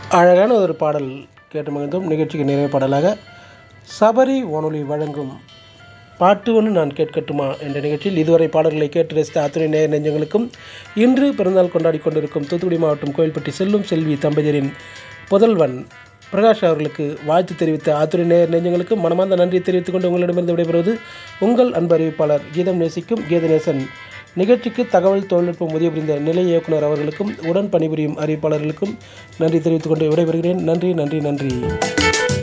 அழகான ஒரு பாடல் கேட்டு மகிழ்ந்தோம் நிகழ்ச்சிக்கு நிறைவு பாடலாக சபரி வானொலி வழங்கும் பாட்டு ஒன்று நான் கேட்கட்டுமா என்ற நிகழ்ச்சியில் இதுவரை பாடல்களை கேட்டு ரசித்த அத்துணை நேய நெஞ்சங்களுக்கும் இன்று பிறந்தநாள் கொண்டாடி கொண்டிருக்கும் தூத்துக்குடி மாவட்டம் கோயில்பட்டி செல்லும் செல்வி தம்பதியரின் புதல்வன் பிரகாஷ் அவர்களுக்கு வாழ்த்து தெரிவித்த அத்துணை நேயர் நெஞ்சங்களுக்கு மனமார்ந்த நன்றி தெரிவித்துக் கொண்டு உங்களிடமிருந்து விடைபெறுவது உங்கள் அன்பு அறிவிப்பாளர் கீதம் நேசிக்கும் கீதநேசன் நிகழ்ச்சிக்கு தகவல் தொழில்நுட்பம் உதவி புரிந்த நிலைய இயக்குனர் அவர்களுக்கும் உடன் பணிபுரியும் அறிவிப்பாளர்களுக்கும் நன்றி தெரிவித்துக் கொண்டு விடைபெறுகிறேன் நன்றி நன்றி நன்றி